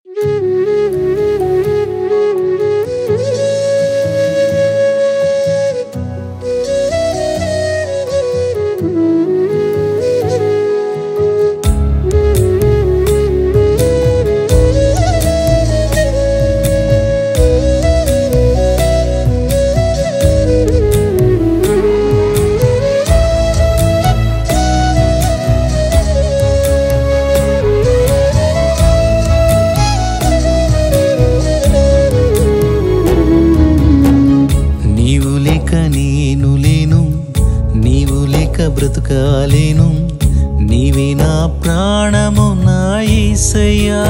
నీవు లేక నేను లేను నీవు లేక బ్రతుకాలేను నీవే నా ప్రాణము నా యేసయ్యా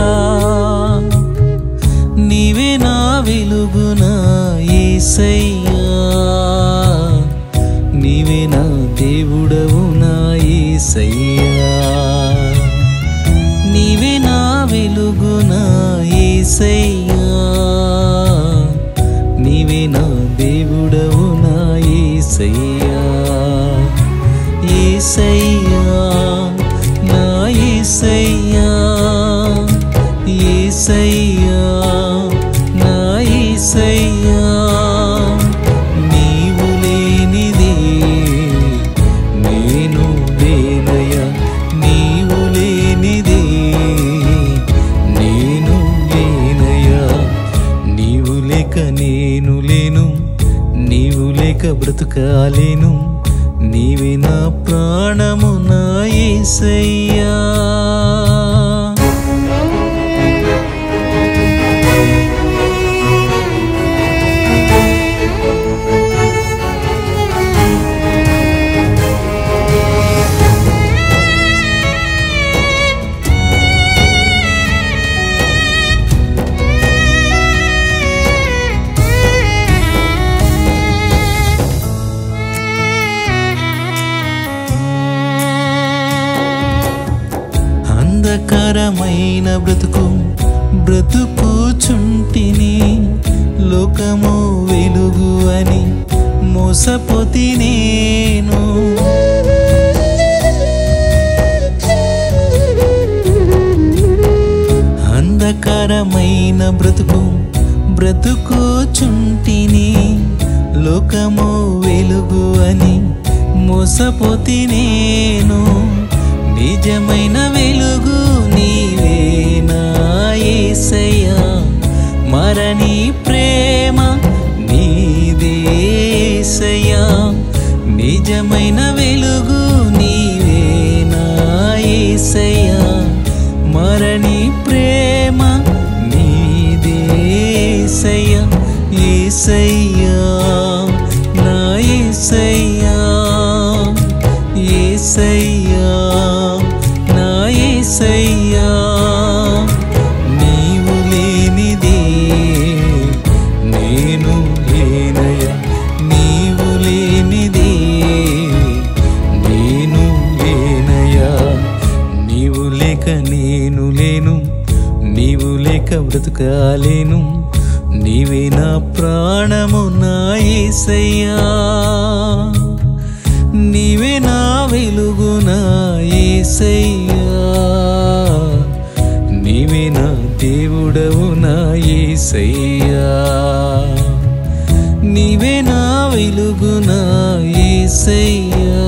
నీవే నా వెలుగు నా యేసయ్యా నీవే నా దేవుడవు నా యేసయ్యా నీవే నా వెలుగు నా యేసయ్యా నీవే నా దేవుడవు నా యేసయ్యా యేసయ్యా నా యేసయ్యా యేసయ్యా నా యేసయ్యా నీవు లేనిదే నేను లేనయ్యా నీవు లేనిదే నేను లేనయ్యా నీవు లేక నేను లేను నీవు లేక బ్రతుకాలేను నీవే నా ప్రాణము నా యేసయ్యా అంధకారమైన బ్రతుకు బ్రతుకుచుంటిని లోకము వెలుగు అని మోసపోతి నేను అంధకారమైన బ్రతుకు బ్రతుకుచుంటిని లోకము వెలుగు అని మోసపోతి నేను నిజమైన వెలుగు నీవేనా యేసయ్యా మరణి ప్రేమ నీదేసయ్యా నిజమైన వెలుగు నీవేనా యేసయ్యా మరణి ప్రేమ నీదేసయ్యా యేసయ్యా నా యేసయ్యా యేసయ్యా నా యేసయ్యా నీవు లేనిదే నేను లేనయ్యా నీవు లేనిదే నేను లేనయ్యా నీవు లేక నేను లేను నీవు లేక బ్రతుకాలేను నీవే నా ప్రాణము నా యేసయ్యా నీవే నా వెలుగు నా యేసయ్యా నీవే నా దేవుడవు నా యేసయ్యా నీవే నా వెలుగు నా యేసయ్యా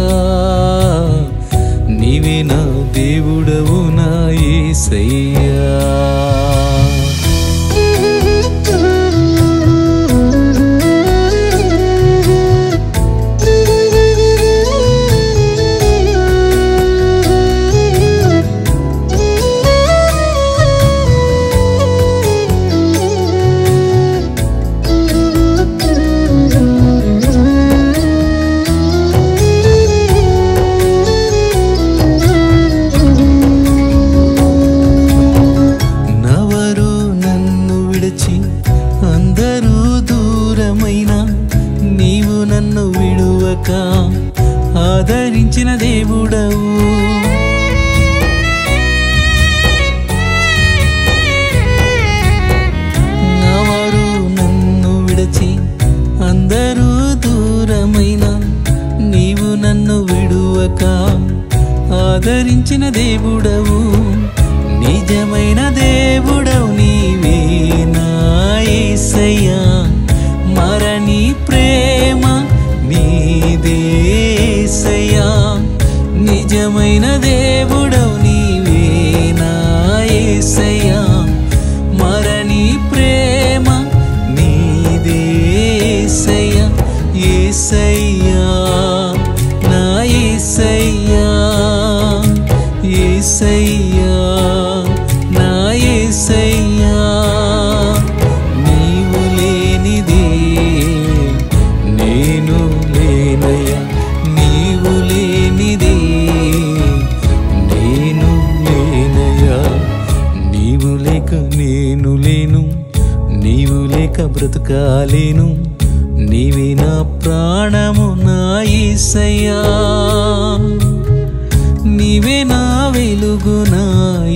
నీవే నా దేవుడవు నా యేసయ్యా నవరు నన్ను విడిచి అందరూ దూరమైన నీవు నన్ను విడువక ఆదరించిన దేవుడవు నవరు నన్ను విడిచి అందరూ దూరమైన నీవు నన్ను విడువక ఆదరించిన దేవుడవు నిజమైన దేవుడవు నీ లేక నేను లేను నీవు లేక బ్రతకాలేను నీవే నా ప్రాణము నా ఈసయ్యా నీవే నా వెలుగు నా